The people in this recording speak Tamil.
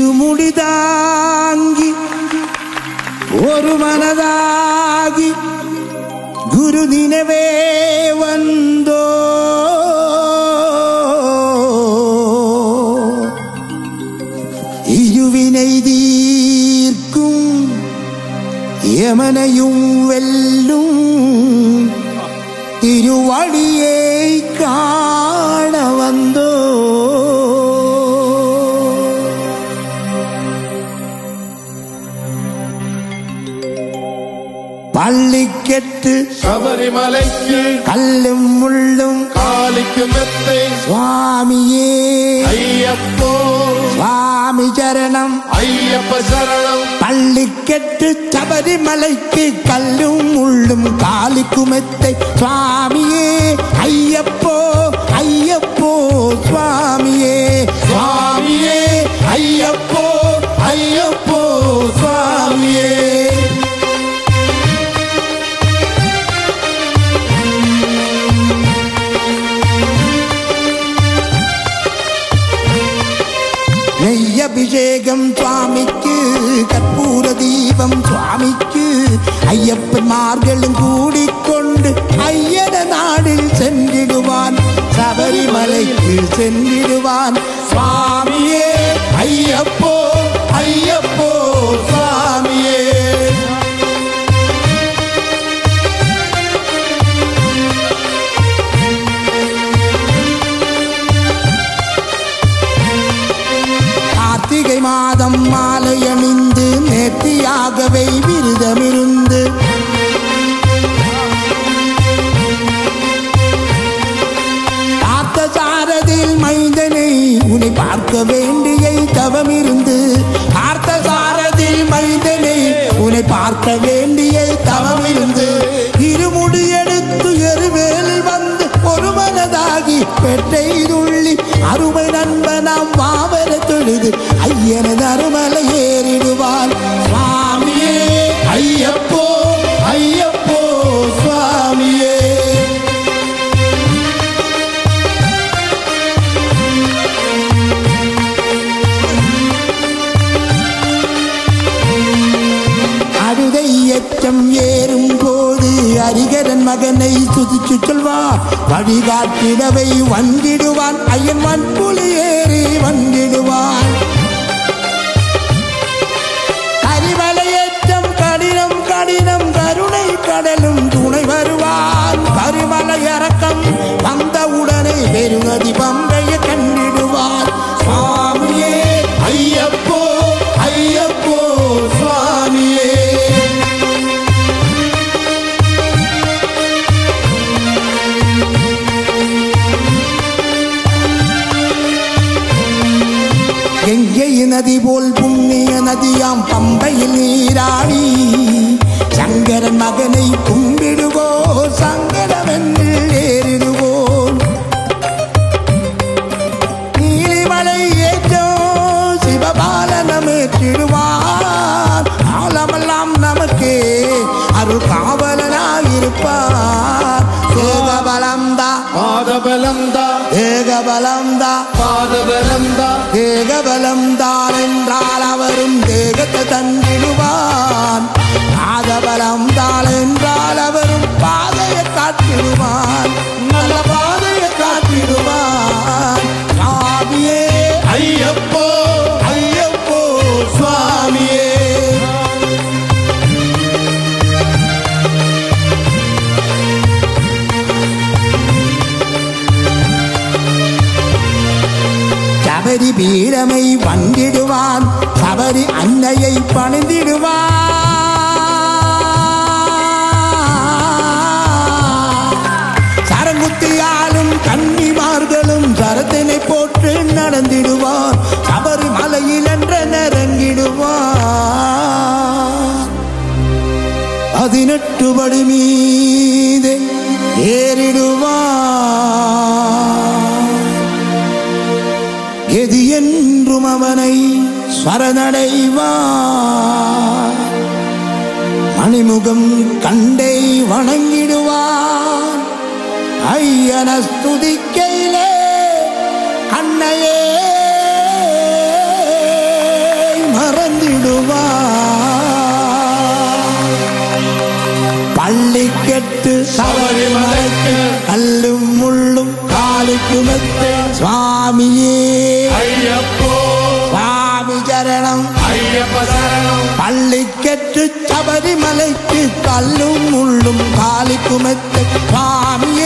இருமுடி தாங்கி ஒரு மனதாகி குரு நினைவே வந்தோ இருவினை தீர்க்கும் யமனையும் வெல்லும் திருவடியை காண வந்தோ பள்ளிக்கெட்டு சபரிமலைக்கு கல்லும் முள்ளும் காலிக்கு மெத்தை சுவாமியே ஐயப்போ சுவாமி சரணம் ஐயப்ப சரணம் பள்ளிக்கெட்டு சபரிமலைக்கு கல்லும் முள்ளும் காலிக்குமெத்தை சுவாமியே ஐயப்போ ஐயப்போ சுவாமியே சுவாமியே ஐயப்போ ஐயப்போ சுவாமியே நெய் அபிஷேகம் சுவாமிக்கு கற்பூர தீபம் சுவாமிக்கு ஐயப்பன்மார்களும் கூடிக்கொண்டு ஐயன நாடில் சென்றிடுவான் சபரிமலைக்கு சென்றிடுவான் சுவாமியே ஐயப்போ ஐயப்போ சுவாமியே கார்த்திகை மாதம் மாலை அணிந்து நேர்த்தியாகவே விரதமிருந்து பார்த்த சாரதில் மைந்தனை உன்னை பார்க்க வேண்டிய தவமிருந்து பார்த்த சாரதில் மைந்தனை உன்னை பார்க்க வேண்டிய தவமிருந்து இருமுடி எடுத்து எருவேலில் வந்து ஒரு மனதாகி பெற்றை துள்ளி அருமை நண்பனாம் மாவர தொழுது ஐயனது அருமலை ஏறிடுவான் சுவாமியே ஐயப்போ ஐயப்போ சுவாமியே அழுதை எச்சம் ஏறும் போது அரிகரன் மகனை துதிச்சு சொல்வார் வழிகாட்டிடவை வந்திடுவான் ஐயன் வன்புலி ஏறி வந்திடுவான் கரிமலையேற்றம் கடினம் கடினம் கருணை கடலும் துணை வருவான் கரிமலை இறக்கம் வந்தவுடனே பெருநதி பம்பைய கண்டிடுவான் சுவாமியே ஐயப்போ ஐயப்போ சுவாமியே கங்கை நதி போல் புண்ணிய நதியாம் பம்பையில் நீராடி சங்கரன் மகனை கும்பிடுவோ சங்கரவென்று ஏறிடுவோம் நீலிமலை ஏற்றோ சிவபாலனமேற்றிடுவார் காலமெல்லாம் நமக்கு அருள் காவலனாயிருப்பார் ஏகபலம்தா பாதபலந்தா ஏகபலம்தா பாதபலந்தா தேகபலம் தான் என்றால் அவரும் தேகத்தை தந்திடுவான் பாதபலம் தான் என்றால் அவரும் பாதையை காட்டிடுவான் நல்ல பாதையை காட்டிடுவான் சுவாமியே ஐயப்போ ஐயப்போ சுவாமியே சபரி பீடமை வந்திடுவான் சபரி அன்னையை பணிந்திடுவான் சரங்குத்தியாலும் கன்னிமார்களும் சரத்தினை போட்டு நடந்திடுவார் சபரி மலையில் என்ற நெருங்கிடுவார் பதினெட்டு படி மீது ஏறிடுவான் எது என்றும் அவனை சரணடைவான் மணிமுகம் கண்டை வணங்கிடுவான் ஐயன ஸ்துதிக்கையிலே அன்னையே சபரிமலைக்கு கல்லும் முள்ளும் காலுக்குமெத்தே சுவாமியே ஐயப்போ சுவாமி சரணம் ஐயப்ப சரணம் பள்ளிக்கெட்டு சபரிமலைக்கு கல்லும் முள்ளும் காலுக்குமெத்தே சுவாமியே